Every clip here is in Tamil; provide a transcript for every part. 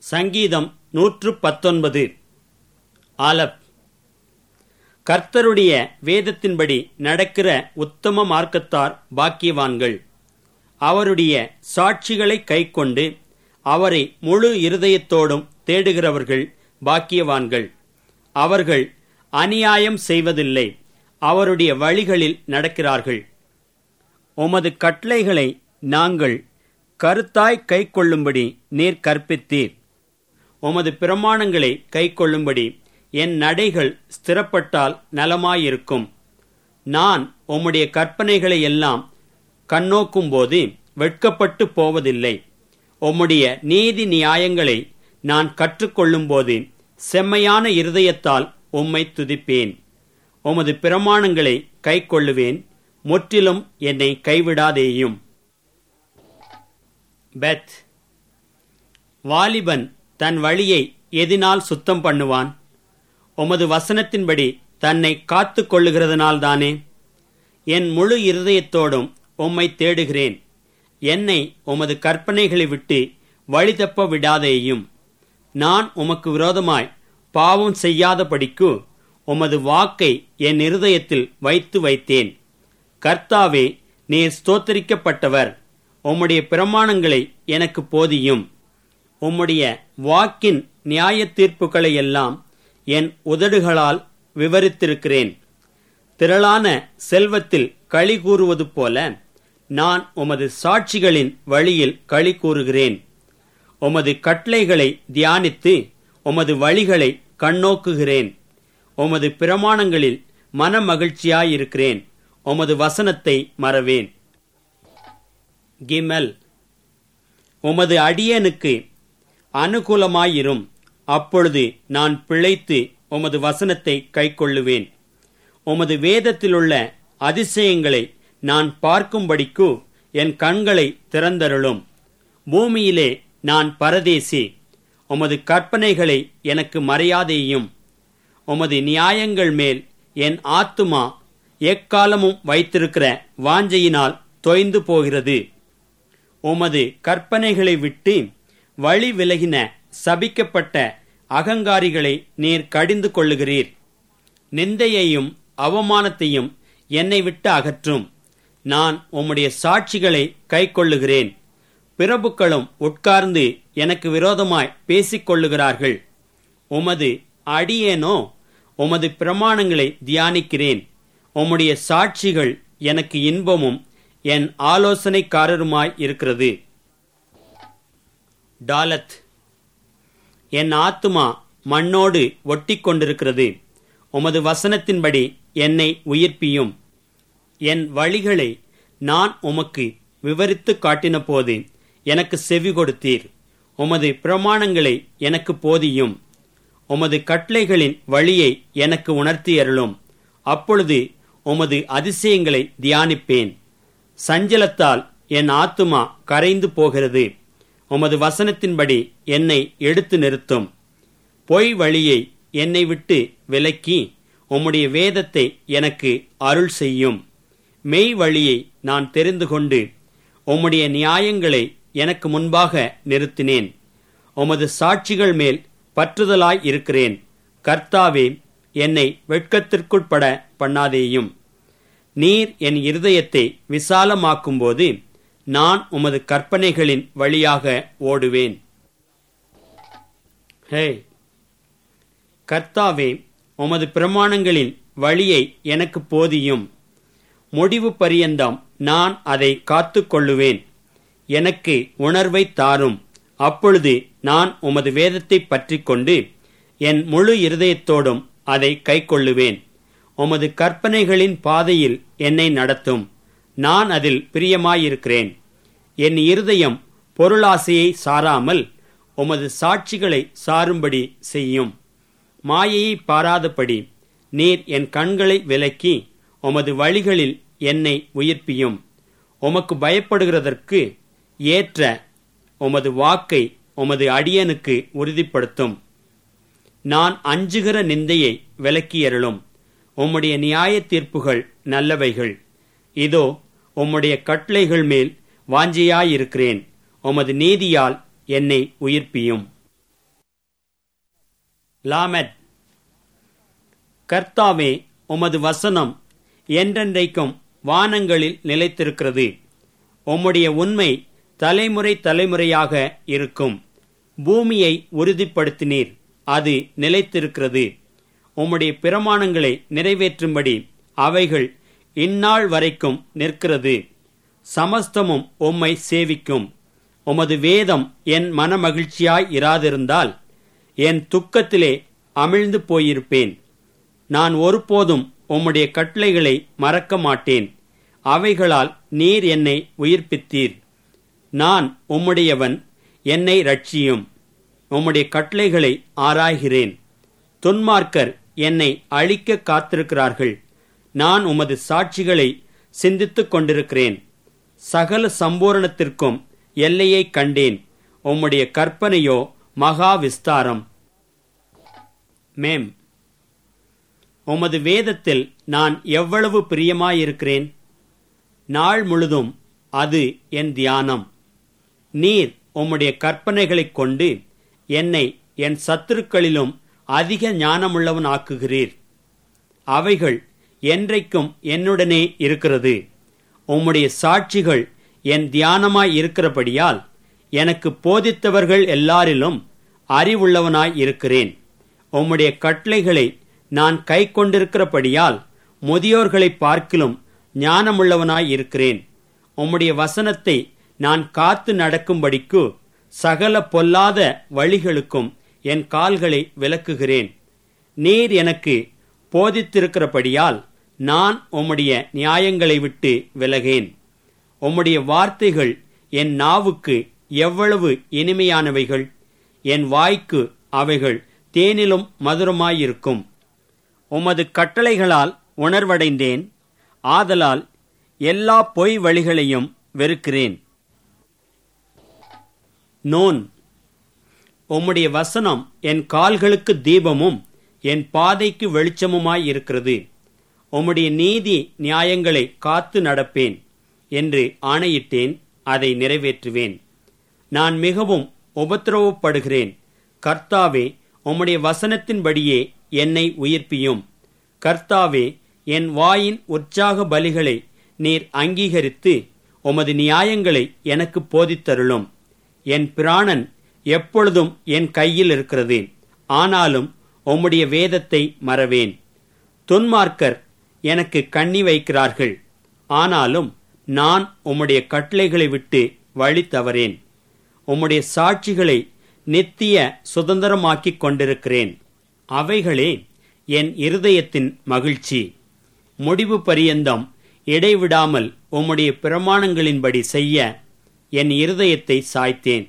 சங்கீதம் நூற்று பத்தொன்பது ஆலப் கர்த்தருடைய வேதத்தின்படி நடக்கிற உத்தம மார்க்கத்தார் பாக்கியவான்கள் அவருடைய சாட்சிகளை கைக்கொண்டு அவரை முழு இருதயத்தோடும் தேடுகிறவர்கள் பாக்கியவான்கள் அவர்கள் அநியாயம் செய்வதில்லை அவருடைய வழிகளில் நடக்கிறார்கள் உமது கட்டளைகளை நாங்கள் கருத்தாய் கைக்கொள்ளும்படி நீர் கற்பித்தீர் உமது பிரமாணங்களை கைக்கொள்ளும்படி என் நடைகள் ஸ்திரப்பட்டால் நலமாயிருக்கும் நான் உம்முடைய கற்பனைகளை எல்லாம் கண்ணோக்கும்போது வெட்கப்பட்டு போவதில்லை உம்முடைய நீதி நியாயங்களை நான் கற்றுக்கொள்ளும்போது செம்மையான இருதயத்தால் உம்மை துதிப்பேன் உமது பிரமாணங்களை கைக்கொள்ளுவேன் முற்றிலும் என்னை கைவிடாதேயும் பெத் வாலிபன் தன் வழியை எதினால் சுத்தம் பண்ணுவான் உமது வசனத்தின்படி தன்னை காத்து கொள்ளுகிறதுனால்தானே என் முழு இருதயத்தோடும் உம்மை தேடுகிறேன் என்னை உமது கற்பனைகளை விட்டு வழி தப்ப விடாதேயும் நான் உமக்கு விரோதமாய் பாவம் செய்யாதபடிக்கு உமது வாக்கை என் இருதயத்தில் வைத்து வைத்தேன் கர்த்தாவே நீர் ஸ்தோத்தரிக்கப்பட்டவர் உம்முடைய பிரமாணங்களை எனக்கு போதியும் உம்முடைய வாக்கின் நியாய தீர்ப்புகளை எல்லாம் என் உதடுகளால் விவரித்திருக்கிறேன் திரளான செல்வத்தில் களி கூறுவது போல நான் உமது சாட்சிகளின் வழியில் களி கூறுகிறேன் உமது கட்டளைகளை தியானித்து உமது வழிகளை கண்ணோக்குகிறேன் உமது பிரமாணங்களில் மன மகிழ்ச்சியாயிருக்கிறேன் உமது வசனத்தை மறவேன் கிமல் உமது அடியனுக்கு அனுகூலமாயிரும் அப்பொழுது நான் பிழைத்து உமது வசனத்தை கைக்கொள்ளுவேன் உமது வேதத்திலுள்ள அதிசயங்களை நான் பார்க்கும்படிக்கு என் கண்களை திறந்தருளும் பூமியிலே நான் பரதேசி உமது கற்பனைகளை எனக்கு மறையாதேயும் உமது நியாயங்கள் மேல் என் ஆத்துமா எக்காலமும் வைத்திருக்கிற வாஞ்சையினால் தொய்ந்து போகிறது உமது கற்பனைகளை விட்டு வழி விலகின சபிக்கப்பட்ட அகங்காரிகளை நீர் கடிந்து கொள்ளுகிறீர் நிந்தையையும் அவமானத்தையும் என்னை விட்டு அகற்றும் நான் உம்முடைய சாட்சிகளை கைக்கொள்ளுகிறேன் பிரபுக்களும் உட்கார்ந்து எனக்கு விரோதமாய் பேசிக் கொள்ளுகிறார்கள் உமது அடியேனோ உமது பிரமாணங்களை தியானிக்கிறேன் உம்முடைய சாட்சிகள் எனக்கு இன்பமும் என் ஆலோசனைக்காரருமாய் இருக்கிறது டாலத் என் ஆத்துமா மண்ணோடு ஒட்டி கொண்டிருக்கிறது உமது வசனத்தின்படி என்னை உயிர்ப்பியும் என் வழிகளை நான் உமக்கு விவரித்து காட்டின போது எனக்கு செவி கொடுத்தீர் உமது பிரமாணங்களை எனக்கு போதியும் உமது கட்டளைகளின் வழியை எனக்கு உணர்த்தியருளும் அப்பொழுது உமது அதிசயங்களை தியானிப்பேன் சஞ்சலத்தால் என் ஆத்துமா கரைந்து போகிறது உமது வசனத்தின்படி என்னை எடுத்து நிறுத்தும் பொய் வழியை என்னை விட்டு விலக்கி உம்முடைய வேதத்தை எனக்கு அருள் செய்யும் மெய் வழியை நான் தெரிந்து கொண்டு உம்முடைய நியாயங்களை எனக்கு முன்பாக நிறுத்தினேன் உமது சாட்சிகள் மேல் பற்றுதலாய் இருக்கிறேன் கர்த்தாவே என்னை வெட்கத்திற்குட்பட பண்ணாதேயும் நீர் என் இருதயத்தை விசாலமாக்கும்போது நான் உமது கற்பனைகளின் வழியாக ஓடுவேன் ஹே கர்த்தாவே உமது பிரமாணங்களின் வழியை எனக்கு போதியும் முடிவு பரியந்தம் நான் அதை காத்து கொள்ளுவேன் எனக்கு உணர்வை தாரும் அப்பொழுது நான் உமது வேதத்தை பற்றி கொண்டு என் முழு இருதயத்தோடும் அதை கைக்கொள்ளுவேன் உமது கற்பனைகளின் பாதையில் என்னை நடத்தும் நான் அதில் பிரியமாயிருக்கிறேன் என் இருதயம் பொருளாசையை சாராமல் உமது சாட்சிகளை சாரும்படி செய்யும் மாயையை பாராதபடி நீர் என் கண்களை விலக்கி உமது வழிகளில் என்னை உயிர்ப்பியும் உமக்கு பயப்படுகிறதற்கு ஏற்ற உமது வாக்கை உமது அடியனுக்கு உறுதிப்படுத்தும் நான் அஞ்சுகிற நிந்தையை விலக்கியருளும் உம்முடைய நியாய தீர்ப்புகள் நல்லவைகள் இதோ உம்முடைய கட்டளைகள் மேல் வாஞ்சியாயிருக்கிறேன் உமது நீதியால் என்னை உயிர்ப்பியும் லாமெட் கர்த்தாவே உமது வசனம் என்றென்றைக்கும் வானங்களில் நிலைத்திருக்கிறது உம்முடைய உண்மை தலைமுறை தலைமுறையாக இருக்கும் பூமியை உறுதிப்படுத்தினீர் அது நிலைத்திருக்கிறது உம்முடைய பிரமாணங்களை நிறைவேற்றும்படி அவைகள் இந்நாள் வரைக்கும் நிற்கிறது சமஸ்தமும் உம்மை சேவிக்கும் உமது வேதம் என் மனமகிழ்ச்சியாய் இராதிருந்தால் என் துக்கத்திலே அமிழ்ந்து போயிருப்பேன் நான் ஒருபோதும் உம்முடைய கட்டளைகளை மறக்க மாட்டேன் அவைகளால் நீர் என்னை உயிர்ப்பித்தீர் நான் உம்முடையவன் என்னை ரட்சியும் உம்முடைய கட்டளைகளை ஆராய்கிறேன் துன்மார்க்கர் என்னை அழிக்க காத்திருக்கிறார்கள் நான் உமது சாட்சிகளை சிந்தித்துக் கொண்டிருக்கிறேன் சகல சம்பூரணத்திற்கும் எல்லையை கண்டேன் உம்முடைய கற்பனையோ மகா விஸ்தாரம் மேம் உமது வேதத்தில் நான் எவ்வளவு பிரியமாயிருக்கிறேன் நாள் முழுதும் அது என் தியானம் நீர் உம்முடைய கற்பனைகளைக் கொண்டு என்னை என் சத்துருக்களிலும் அதிக ஞானமுள்ளவன் ஆக்குகிறீர் அவைகள் என்றைக்கும் என்னுடனே இருக்கிறது உம்முடைய சாட்சிகள் என் தியானமாய் இருக்கிறபடியால் எனக்கு போதித்தவர்கள் எல்லாரிலும் அறிவுள்ளவனாய் இருக்கிறேன் உம்முடைய கட்டளைகளை நான் கை கொண்டிருக்கிறபடியால் முதியோர்களை பார்க்கிலும் ஞானமுள்ளவனாய் இருக்கிறேன் உம்முடைய வசனத்தை நான் காத்து நடக்கும்படிக்கு சகல பொல்லாத வழிகளுக்கும் என் கால்களை விலக்குகிறேன் நீர் எனக்கு போதித்திருக்கிறபடியால் நான் உம்முடைய நியாயங்களை விட்டு விலகேன் உம்முடைய வார்த்தைகள் என் நாவுக்கு எவ்வளவு இனிமையானவைகள் என் வாய்க்கு அவைகள் தேனிலும் மதுரமாயிருக்கும் உமது கட்டளைகளால் உணர்வடைந்தேன் ஆதலால் எல்லா பொய் வழிகளையும் வெறுக்கிறேன் நோன் உம்முடைய வசனம் என் கால்களுக்கு தீபமும் என் பாதைக்கு வெளிச்சமுமாய் இருக்கிறது உம்முடைய நீதி நியாயங்களை காத்து நடப்பேன் என்று ஆணையிட்டேன் அதை நிறைவேற்றுவேன் நான் மிகவும் உபத்திரவப்படுகிறேன் கர்த்தாவே உம்முடைய வசனத்தின்படியே என்னை உயிர்ப்பியும் கர்த்தாவே என் வாயின் உற்சாக பலிகளை நீர் அங்கீகரித்து உமது நியாயங்களை எனக்கு போதித்தருளும் என் பிராணன் எப்பொழுதும் என் கையில் இருக்கிறது ஆனாலும் உம்முடைய வேதத்தை மறவேன் துன்மார்க்கர் எனக்கு கண்ணி வைக்கிறார்கள் ஆனாலும் நான் உம்முடைய கட்டளைகளை விட்டு வழி தவறேன் உம்முடைய சாட்சிகளை நித்திய சுதந்திரமாக்கிக் கொண்டிருக்கிறேன் அவைகளே என் இருதயத்தின் மகிழ்ச்சி முடிவு பரியந்தம் இடைவிடாமல் உம்முடைய பிரமாணங்களின்படி செய்ய என் இருதயத்தை சாய்த்தேன்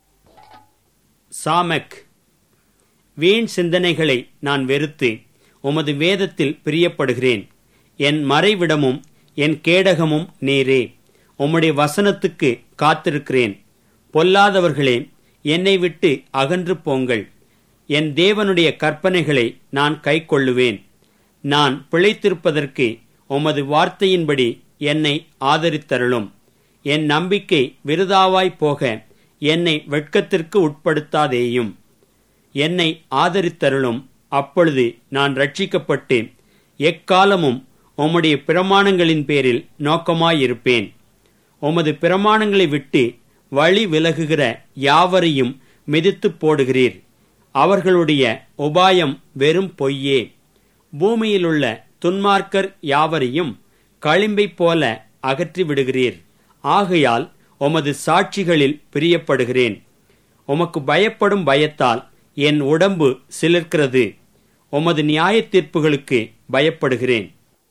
சாமக் வீண் சிந்தனைகளை நான் வெறுத்து உமது வேதத்தில் பிரியப்படுகிறேன் என் மறைவிடமும் என் கேடகமும் நீரே உம்முடைய வசனத்துக்கு காத்திருக்கிறேன் பொல்லாதவர்களே என்னை விட்டு அகன்று போங்கள் என் தேவனுடைய கற்பனைகளை நான் கைக்கொள்ளுவேன் நான் பிழைத்திருப்பதற்கு உமது வார்த்தையின்படி என்னை ஆதரித்தருளும் என் நம்பிக்கை விருதாவாய் போக என்னை வெட்கத்திற்கு உட்படுத்தாதேயும் என்னை ஆதரித்தருளும் அப்பொழுது நான் ரட்சிக்கப்பட்டு எக்காலமும் உம்முடைய பிரமாணங்களின் பேரில் நோக்கமாயிருப்பேன் உமது பிரமாணங்களை விட்டு வழி விலகுகிற யாவரையும் மிதித்து போடுகிறீர் அவர்களுடைய உபாயம் வெறும் பொய்யே பூமியிலுள்ள துன்மார்க்கர் யாவரையும் களிம்பைப் போல அகற்றி விடுகிறீர் ஆகையால் உமது சாட்சிகளில் பிரியப்படுகிறேன் உமக்கு பயப்படும் பயத்தால் என் உடம்பு சிலிர்க்கிறது உமது நியாய தீர்ப்புகளுக்கு பயப்படுகிறேன்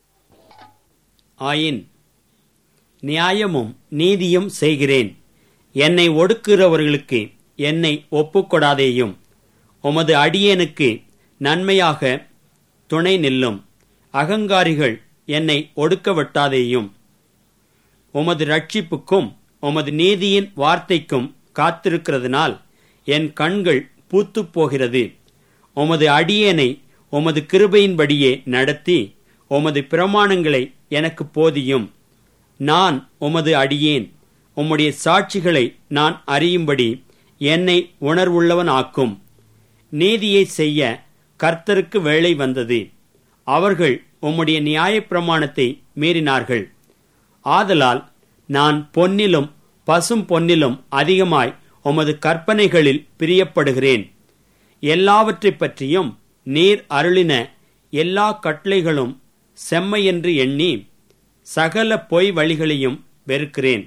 ஆயின் நியாயமும் நீதியும் செய்கிறேன் என்னை ஒடுக்குகிறவர்களுக்கு என்னை ஒப்புக்கொடாதேயும் உமது அடியேனுக்கு நன்மையாக துணை நில்லும் அகங்காரிகள் என்னை ஒடுக்க வெட்டாதேயும் உமது ரட்சிப்புக்கும் உமது நீதியின் வார்த்தைக்கும் காத்திருக்கிறதுனால் என் கண்கள் பூத்துப் போகிறது உமது அடியேனை உமது கிருபையின்படியே நடத்தி உமது பிரமாணங்களை எனக்கு போதியும் நான் உமது அடியேன் உம்முடைய சாட்சிகளை நான் அறியும்படி என்னை உணர்வுள்ளவன் ஆக்கும் நீதியை செய்ய கர்த்தருக்கு வேலை வந்தது அவர்கள் உம்முடைய நியாயப்பிரமாணத்தை மீறினார்கள் ஆதலால் நான் பொன்னிலும் பசும் பொன்னிலும் அதிகமாய் உமது கற்பனைகளில் பிரியப்படுகிறேன் எல்லாவற்றைப் பற்றியும் நீர் அருளின எல்லா கட்டளைகளும் செம்மையென்று எண்ணி சகல பொய் வழிகளையும் வெறுக்கிறேன்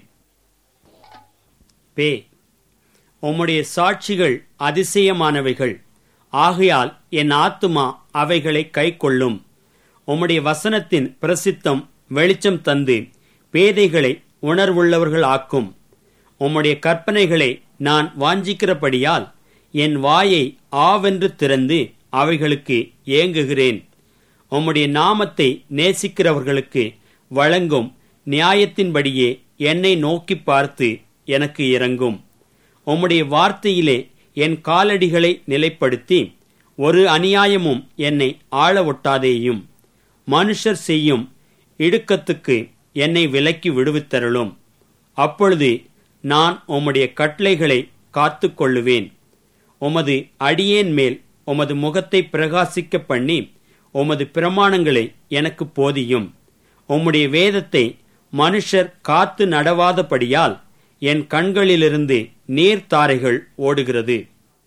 பே உம்முடைய சாட்சிகள் அதிசயமானவைகள் ஆகையால் என் ஆத்துமா அவைகளை கைக்கொள்ளும் உம்முடைய வசனத்தின் பிரசித்தம் வெளிச்சம் தந்து பேதைகளை உணர்வுள்ளவர்கள் ஆக்கும் உம்முடைய கற்பனைகளை நான் வாஞ்சிக்கிறபடியால் என் வாயை ஆவென்று திறந்து அவைகளுக்கு ஏங்குகிறேன் உம்முடைய நாமத்தை நேசிக்கிறவர்களுக்கு வழங்கும் நியாயத்தின்படியே என்னை நோக்கி பார்த்து எனக்கு இறங்கும் உம்முடைய வார்த்தையிலே என் காலடிகளை நிலைப்படுத்தி ஒரு அநியாயமும் என்னை ஆள ஒட்டாதேயும் மனுஷர் செய்யும் இடுக்கத்துக்கு என்னை விலக்கி விடுவித்தருளும் அப்பொழுது நான் உம்முடைய கட்டளைகளை காத்து கொள்ளுவேன் உமது அடியேன் மேல் உமது முகத்தை பிரகாசிக்க பண்ணி உமது பிரமாணங்களை எனக்கு போதியும் உம்முடைய வேதத்தை மனுஷர் காத்து நடவாதபடியால் என் கண்களிலிருந்து நீர்த்தாரைகள் ஓடுகிறது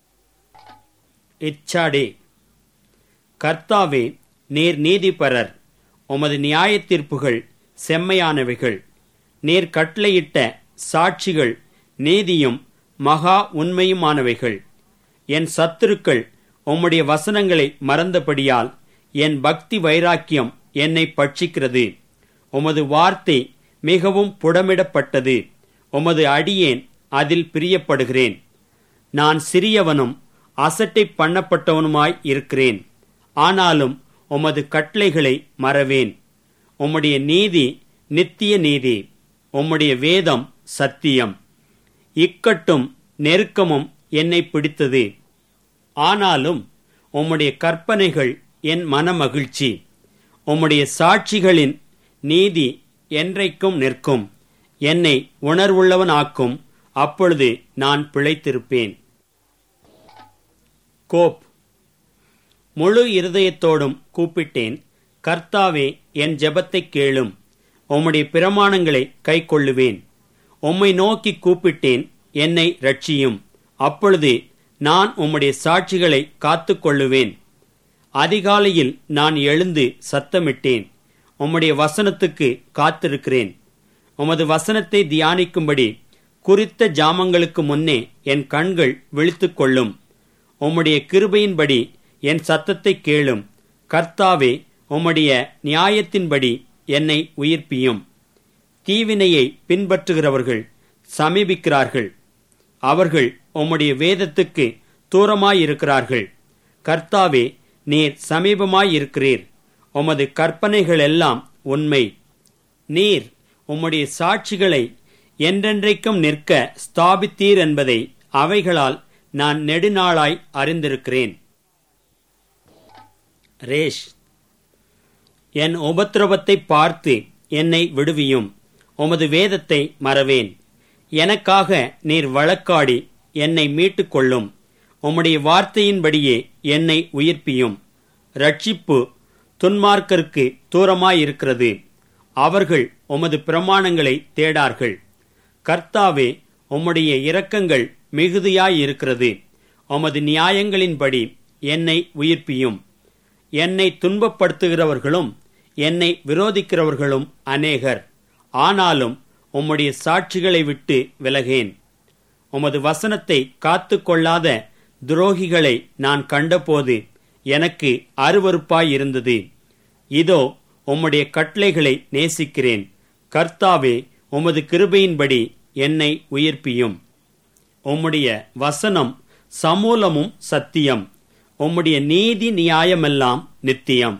இச்சாடே கர்த்தாவே நீர் நீதிபரர் உமது நியாயத்தீர்ப்புகள் செம்மையானவைகள் நீர் கட்டளையிட்ட சாட்சிகள் நீதியும் மகா உண்மையுமானவைகள் என் சத்துருக்கள் உம்முடைய வசனங்களை மறந்தபடியால் என் பக்தி வைராக்கியம் என்னை பட்சிக்கிறது உமது வார்த்தை மிகவும் புடமிடப்பட்டது உமது அடியேன் அதில் பிரியப்படுகிறேன் நான் சிறியவனும் அசட்டை பண்ணப்பட்டவனுமாய் இருக்கிறேன் ஆனாலும் உமது கட்டளைகளை மறவேன் உம்முடைய நீதி நித்திய நீதி உம்முடைய வேதம் சத்தியம் இக்கட்டும் நெருக்கமும் என்னை பிடித்தது ஆனாலும் உம்முடைய கற்பனைகள் என் மனமகிழ்ச்சி உம்முடைய சாட்சிகளின் நீதி என்றைக்கும் நிற்கும் என்னை உணர்வுள்ளவன் ஆக்கும் அப்பொழுது நான் பிழைத்திருப்பேன் கோப் முழு இருதயத்தோடும் கூப்பிட்டேன் கர்த்தாவே என் ஜெபத்தைக் கேளும் உம்முடைய பிரமாணங்களை கைக்கொள்ளுவேன் உம்மை நோக்கி கூப்பிட்டேன் என்னை ரட்சியும் அப்பொழுது நான் உம்முடைய சாட்சிகளை காத்து கொள்ளுவேன் அதிகாலையில் நான் எழுந்து சத்தமிட்டேன் உம்முடைய வசனத்துக்கு காத்திருக்கிறேன் உமது வசனத்தை தியானிக்கும்படி குறித்த ஜாமங்களுக்கு முன்னே என் கண்கள் விழித்துக் கொள்ளும் உம்முடைய கிருபையின்படி என் சத்தத்தை கேளும் கர்த்தாவே உம்முடைய நியாயத்தின்படி என்னை உயிர்ப்பியும் தீவினையை பின்பற்றுகிறவர்கள் சமீபிக்கிறார்கள் அவர்கள் உம்முடைய வேதத்துக்கு தூரமாயிருக்கிறார்கள் கர்த்தாவே நீர் சமீபமாயிருக்கிறீர் உமது கற்பனைகள் எல்லாம் உண்மை நீர் உம்முடைய சாட்சிகளை என்றென்றைக்கும் நிற்க ஸ்தாபித்தீர் என்பதை அவைகளால் நான் நெடுநாளாய் அறிந்திருக்கிறேன் ரேஷ் என் உபத்திரவத்தை பார்த்து என்னை விடுவியும் உமது வேதத்தை மறவேன் எனக்காக நீர் வழக்காடி என்னை மீட்டுக் கொள்ளும் உம்முடைய வார்த்தையின்படியே என்னை உயிர்ப்பியும் ரட்சிப்பு துன்மார்க்கருக்கு தூரமாயிருக்கிறது அவர்கள் உமது பிரமாணங்களை தேடார்கள் கர்த்தாவே உம்முடைய இரக்கங்கள் மிகுதியாயிருக்கிறது உமது நியாயங்களின்படி என்னை உயிர்ப்பியும் என்னை துன்பப்படுத்துகிறவர்களும் என்னை விரோதிக்கிறவர்களும் அநேகர் ஆனாலும் உம்முடைய சாட்சிகளை விட்டு விலகேன் உமது வசனத்தை காத்து கொள்ளாத துரோகிகளை நான் கண்டபோது எனக்கு அருவறுப்பாயிருந்தது இதோ உம்முடைய கட்டளைகளை நேசிக்கிறேன் கர்த்தாவே உமது கிருபையின்படி என்னை உயிர்ப்பியும் உம்முடைய வசனம் சமூலமும் சத்தியம் உம்முடைய நீதி நியாயமெல்லாம் நித்தியம்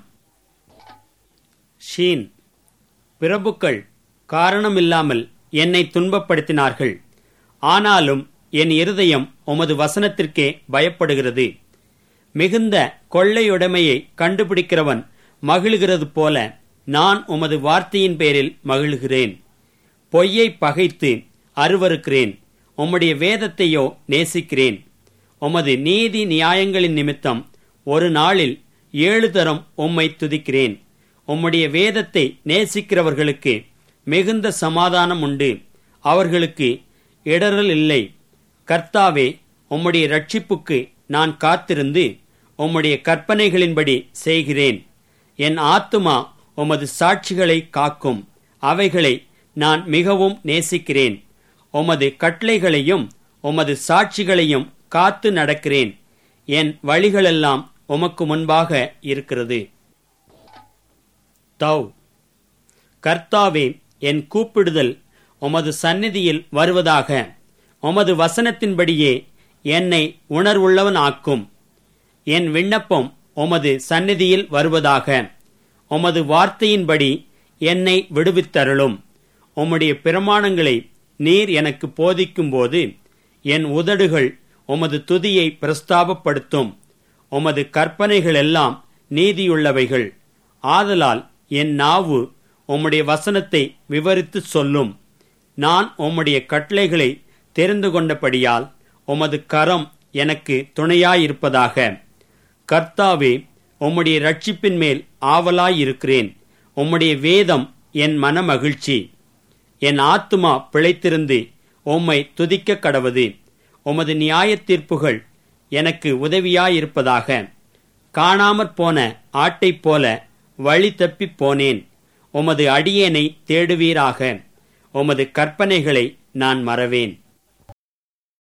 ஷீன் பிரபுக்கள் காரணமில்லாமல் என்னை துன்பப்படுத்தினார்கள் ஆனாலும் என் இருதயம் உமது வசனத்திற்கே பயப்படுகிறது மிகுந்த கொள்ளையுடைமையை கண்டுபிடிக்கிறவன் மகிழ்கிறது போல நான் உமது வார்த்தையின் பேரில் மகிழ்கிறேன் பொய்யை பகைத்து அருவருக்கிறேன் உம்முடைய வேதத்தையோ நேசிக்கிறேன் உமது நீதி நியாயங்களின் நிமித்தம் ஒரு நாளில் ஏழு தரம் உம்மை துதிக்கிறேன் உம்முடைய வேதத்தை நேசிக்கிறவர்களுக்கு மிகுந்த சமாதானம் உண்டு அவர்களுக்கு இடரல் இல்லை கர்த்தாவே உம்முடைய ரட்சிப்புக்கு நான் காத்திருந்து உம்முடைய கற்பனைகளின்படி செய்கிறேன் என் ஆத்துமா உமது சாட்சிகளை காக்கும் அவைகளை நான் மிகவும் நேசிக்கிறேன் உமது கட்டளைகளையும் உமது சாட்சிகளையும் காத்து நடக்கிறேன் என் வழிகளெல்லாம் உமக்கு முன்பாக இருக்கிறது தவ் கர்த்தாவே என் கூப்பிடுதல் உமது சந்நிதியில் வருவதாக உமது வசனத்தின்படியே என்னை உணர்வுள்ளவன் ஆக்கும் என் விண்ணப்பம் உமது சந்நிதியில் வருவதாக உமது வார்த்தையின்படி என்னை விடுவித்தருளும் உம்முடைய பிரமாணங்களை நீர் எனக்கு போதிக்கும்போது என் உதடுகள் உமது துதியை பிரஸ்தாபப்படுத்தும் உமது கற்பனைகள் எல்லாம் நீதியுள்ளவைகள் ஆதலால் என் நாவு உம்முடைய வசனத்தை விவரித்து சொல்லும் நான் உம்முடைய கட்டளைகளை தெரிந்து கொண்டபடியால் உமது கரம் எனக்கு துணையாயிருப்பதாக கர்த்தாவே உம்முடைய ரட்சிப்பின் மேல் ஆவலாயிருக்கிறேன் உம்முடைய வேதம் என் மனமகிழ்ச்சி என் ஆத்துமா பிழைத்திருந்து உம்மை துதிக்க கடவது உமது நியாய தீர்ப்புகள் எனக்கு உதவியாயிருப்பதாக காணாமற் போன ஆட்டைப் போல வழி தப்பிப் போனேன் உமது அடியேனை தேடுவீராக உமது கற்பனைகளை நான் மறவேன்